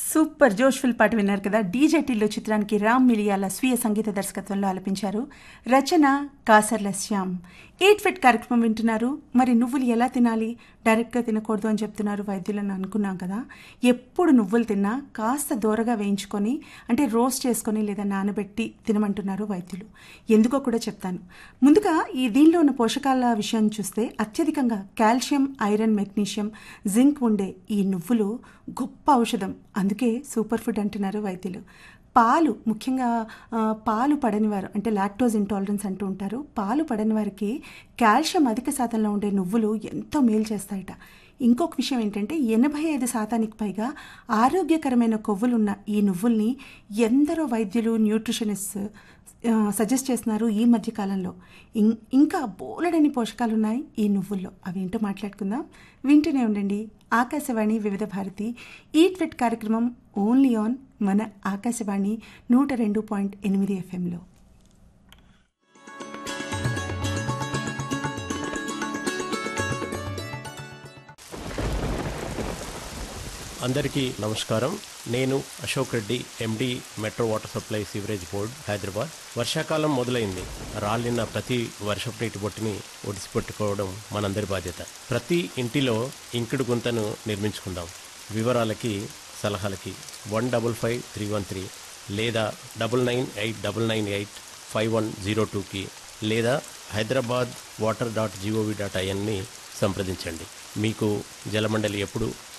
super జోష్ఫుల్ పాట విన్నారు కదా డీజే టిల్లు చిత్రానికి రామ్ మిలియాల స్వీయ సంగీత దర్శకత్వంలో ఆలపించారు రచన కాసర్ల శ్యామ్ ఎయిట్ ఫిట్ కార్యక్రమం వింటున్నారు మరి నువ్వులు ఎలా తినాలి డైరెక్ట్గా తినకూడదు అని చెప్తున్నారు వైద్యులను అనుకున్నాం కదా ఎప్పుడు నువ్వులు తిన్నా కాస్త దూరగా వేయించుకొని అంటే రోస్ట్ చేసుకొని లేదా నానబెట్టి తినమంటున్నారు వైద్యులు ఎందుకో కూడా చెప్తాను ముందుగా ఈ దీనిలో ఉన్న పోషకాల విషయాన్ని చూస్తే అత్యధికంగా కాల్షియం ఐరన్ మెగ్నీషియం జింక్ ఉండే ఈ నువ్వులు గొప్ప ఔషధం అందుకే సూపర్ ఫుడ్ అంటున్నారు వైద్యులు పాలు ముఖ్యంగా ఆ, పాలు పడని వారు అంటే లాక్టోజ్ ఇంటాలరెన్స్ అంటూ ఉంటారు పాలు పడని వారికి కాల్షియం అధిక శాతంలో ఉండే నువ్వులు ఎంతో మేలు చేస్తాయట ఇంకొక విషయం ఏంటంటే ఎనభై ఐదు శాతానికి పైగా ఆరోగ్యకరమైన కొవ్వులున్న ఈ నువ్వుల్ని ఎందరో వైద్యులు న్యూట్రిషనిస్ట్ ఆ, సజెస్ట్ చేస్తున్నారు ఈ మధ్య కాలంలో ఇం- ఇంకా బోలెడని పోషకాలు ఉన్నాయి ఈ నువ్వుల్లో అవి ఏంటో మాట్లాడుకుందాం వింటూనే ఉండండి ఆకాశవాణి వివిధ భారతి ఈట్ ఫిట్ కార్యక్రమం ఓన్లీ ఆన్ మన ఆకాశవాణి నూట రెండు పాయింట్ ఎనిమిది ఎఫ్ఎంలో అందరికీ నమస్కారం నేను Ashok Reddy MD metro water supply sewerage board Hyderabad వర్షాకాలం మొదలైంది రాలిన ప్రతి వర్షపు నీటి బొట్టుని ఒడిసిపెట్టుకోవడం మనందరి బాధ్యత ప్రతి ఇంటిలో ఇంకుడు గుంతను నిర్మించుకుందాం వివరాలకి సలహాలకి one double five three one three లేదా double nine eight double nine eight five one zero టూకి లేదా Hyderabad water dot GOV dot ఐఎన్ని సంప్రదించండి మీకు జలమండలి ఎప్పుడు